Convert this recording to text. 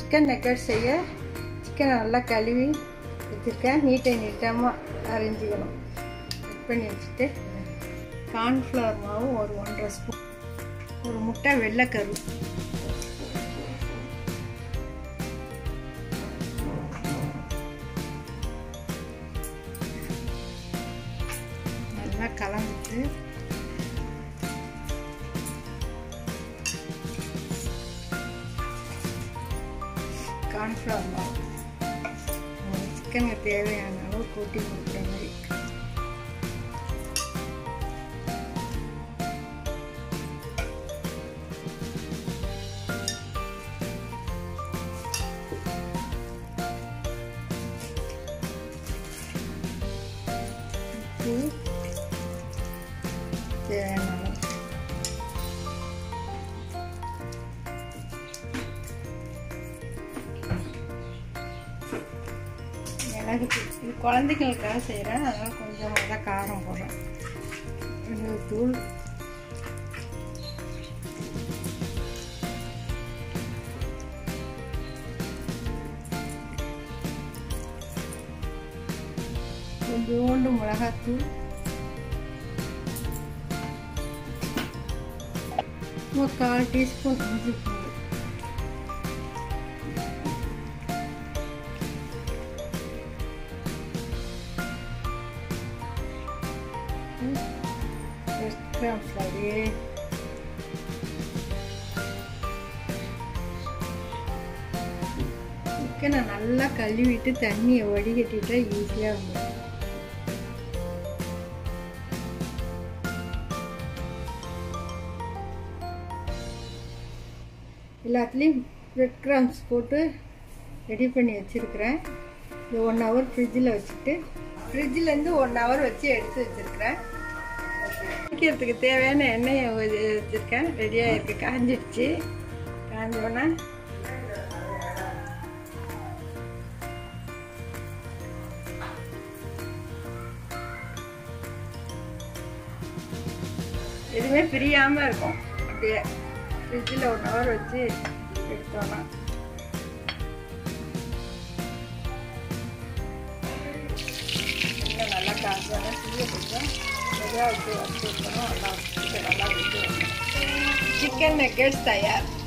chicken naked செய்ய சிக்கனை நல்லா கழுவி வச்சுருக்கேன் நீட்டை நீட்டமாக அரைஞ்சிக்கணும் கட் பண்ணி வச்சுட்டு கார்ன்ஃப்ளவர் மாவு ஒரு ஒன்றரை ஸ்பூன் ஒரு முட்டை வெள்ளைக்கரு நல்லா கலந்துட்டு கார்ன்ஃப்ளவர் மாவு சிக்கனுக்கு தேவையான அளவு கூட்டி கொடுக்குற மாதிரி உப்பு தேவையான அளவு மிளகு தூள் இது குழந்தைங்களுக்காக செய்கிறேன் அதனால் கொஞ்சமாக தான் காரம் போடுறேன் மிளகு தூள் கொஞ்சோண்டு மிளகாத்தூள் ஒரு கால் டீஸ்பூன் இஞ்சி பூண்டு கிராம்ஸ் அப்படியே சிக்கனை நல்லா கழுவிட்டு தண்ணியை வடிகட்டிட்டா ஈஸியாக வந்துடும் எல்லாத்துலேயும் பிரெட் கிராம்ஸ் போட்டு ரெடி பண்ணி வச்சுருக்கிறேன் இது ஒன் ஹவர் ஃப்ரிட்ஜில் வச்சுட்டு ஃப்ரிட்ஜிலேருந்து ஒன் ஹவர் வச்சு எடுத்து வச்சுருக்கிறேன் வைக்கிறதுக்கு தேவையான எண்ணெயை வச்சுருக்கேன் ரெடியாக இருக்குது காஞ்சிடுச்சு காஞ்சோடனே எதுவுமே பிரியாமல் இருக்கும் அப்படியே ஃப்ரிட்ஜில் ஒன் ஹவர் வச்சு எடுத்தோன்னா இன்னும் நல்லா காஞ்சோன்னா தீயை கொஞ்சம் மெதுவாக வச்சு வச்சு விட்டோம் நல்லா வச்சு நல்லா விட்டு சிக்கன் நெக்கெட்ஸ் தயார்